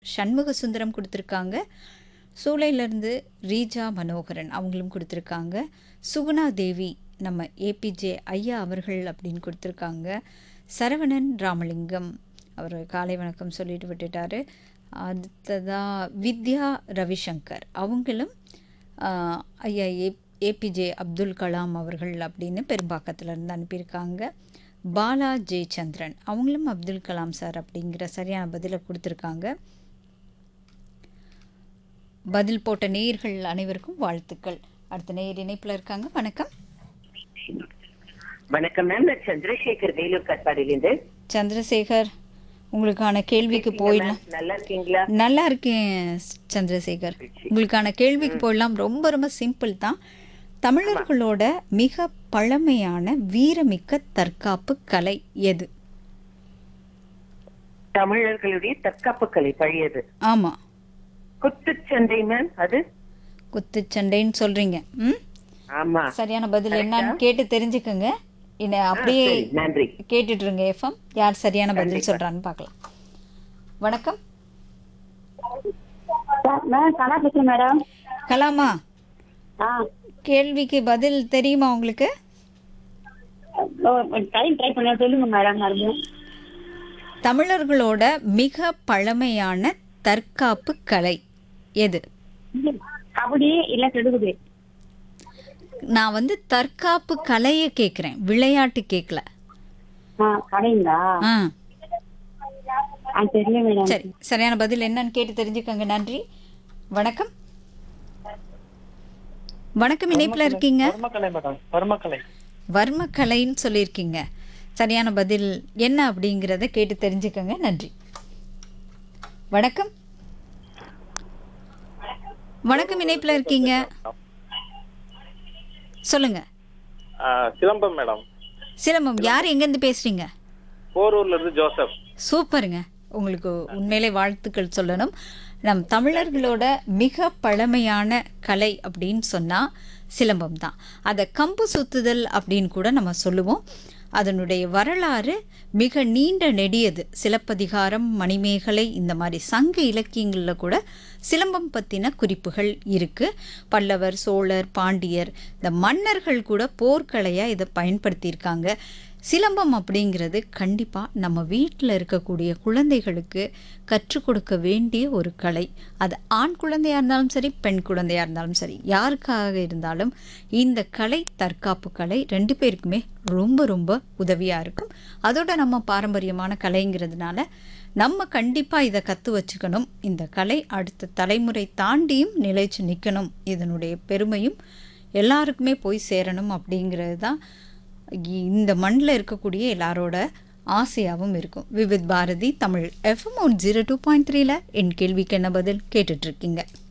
சண்முக சுந்தரம் கொடுத்துருக்காங்க சூளையிலேருந்து ரீஜா மனோகரன் அவங்களும் கொடுத்துருக்காங்க சுகுணா தேவி நம்ம ஏபிஜே ஐயா அவர்கள் அப்படின்னு கொடுத்துருக்காங்க சரவணன் ராமலிங்கம் அவர் காலை வணக்கம் சொல்லிட்டு விட்டுட்டாரு அடுத்ததாக வித்யா ரவிசங்கர் அவங்களும் ஆஹ், ஐயா ஏ ஏபிஜே அப்துல் கலாம் அவர்கள் அப்படின்னு பெரும்பாக்கத்துல இருந்து அனுப்பியிருக்காங்க பாலா ஜெயச்சந்திரன் அவங்களும் அப்துல் கலாம் சார் அப்படிங்கிற சரியான பதிலை கொடுத்துருக்காங்க பதில் போட்ட நேயர்கள் அனைவருக்கும் வாழ்த்துக்கள் அடுத்த நேயர் இணைப்பில் இருக்காங்க வணக்கம் வணக்கம் மேம் நான் சந்திரசேகர் வேலூர் கட்பாடியிலிருந்து சந்திரசேகர் உங்களுக்கான கேள்விக்கு போயிடலாம் நல்லா இருக்கீங்களா நல்லா இருக்கேன் சந்திரசேகர் உங்களுக்கான கேள்விக்கு போயிடலாம் ரொம்ப ரொம்ப சிம்பிள் தான் தமிழர்களோட மிக பழமையான வீரமிக்க தற்காப்பு கலை எது தமிழர்களுடைய தற்காப்பு கலை பழையது ஆமா குத்துச்சண்டை மேம் அது குத்துச்சண்டைன்னு சொல்றீங்க ம் ஆமா சரியான பதில் என்னன்னு கேட்டு தெரிஞ்சுக்கோங்க இன்ன அப்படியே சரி, நன்றி கேட்டுட்டு இருங்க எஃப்எம் யார் சரியான பதில் சொல்றான்னு பார்க்கலாம் வணக்கம் மேம் கலா பேசுறேன் மேடம் கலாமா ஆ கேள்விக்கு பதில் தெரியுமா உங்களுக்கு டைம் ட்ரை பண்ண சொல்லுங்க மேடம் மறுபடியும் தமிழர்களோட மிக பழமையான தற்காப்பு கலை எது கபடி இல்ல கெடுகுது நான் வந்து தற்காப்பு கலையை கேட்குறேன் விளையாட்டு கேட்கல ஆ கடைங்களா ஆ ஆ தெரியல மேடம் சரி சரியான பதில் என்னன்னு கேட்டு தெரிஞ்சுக்கோங்க நன்றி வணக்கம் வணக்கம் இணைப்பில் இருக்கீங்க வர்மக்கலை மேடம் வர்மக்கலை வர்மக்கலைன்னு சொல்லியிருக்கீங்க சரியான பதில் என்ன அப்படிங்கிறத கேட்டு தெரிஞ்சுக்கோங்க நன்றி வணக்கம் வணக்கம் இணைப்பில் இருக்கீங்க சொல்லுங்க ஆ, சிலம்பம் மேடம் சிலம்பம் யார் எங்கேருந்து பேசுறீங்க போரூர்ல இருந்து ஜோசப் சூப்பருங்க உங்களுக்கு உண்மையிலே வாழ்த்துக்கள் சொல்லணும் நம் தமிழர்களோட மிக பழமையான கலை அப்படின்னு சொன்னால் சிலம்பம் தான் அதை கம்பு சுத்துதல் அப்படின்னு கூட நம்ம சொல்லுவோம் அதனுடைய வரலாறு மிக நீண்ட நெடியது சிலப்பதிகாரம் மணிமேகலை இந்த மாதிரி சங்க இலக்கியங்களில் கூட சிலம்பம் பற்றின குறிப்புகள் இருக்குது பல்லவர் சோழர் பாண்டியர் இந்த மன்னர்கள் கூட போர்க்கலையாக இதை பயன்படுத்தியிருக்காங்க சிலம்பம் அப்படிங்கிறது கண்டிப்பாக நம்ம வீட்டில் இருக்கக்கூடிய குழந்தைகளுக்கு கற்றுக் கொடுக்க வேண்டிய ஒரு கலை அது ஆண் குழந்தையாக இருந்தாலும் சரி பெண் குழந்தையாக இருந்தாலும் சரி யாருக்காக இருந்தாலும் இந்த கலை தற்காப்பு கலை ரெண்டு பேருக்குமே ரொம்ப ரொம்ப உதவியாக இருக்கும் அதோட நம்ம பாரம்பரியமான கலைங்கிறதுனால நம்ம கண்டிப்பாக இதை கற்று வச்சுக்கணும் இந்த கலை அடுத்த தலைமுறை தாண்டியும் நிலைச்சு நிற்கணும் இதனுடைய பெருமையும் எல்லாருக்குமே போய் சேரணும் அப்படிங்கிறது தான் இந்த மண்ணில் இருக்கக்கூடிய எல்லாரோட ஆசையாகவும் இருக்கும் Vividh Bharati Tamil FM one zero two point த்ரீல என் கேள்விக்கு என்ன பதில் கேட்டுட்ருக்கீங்க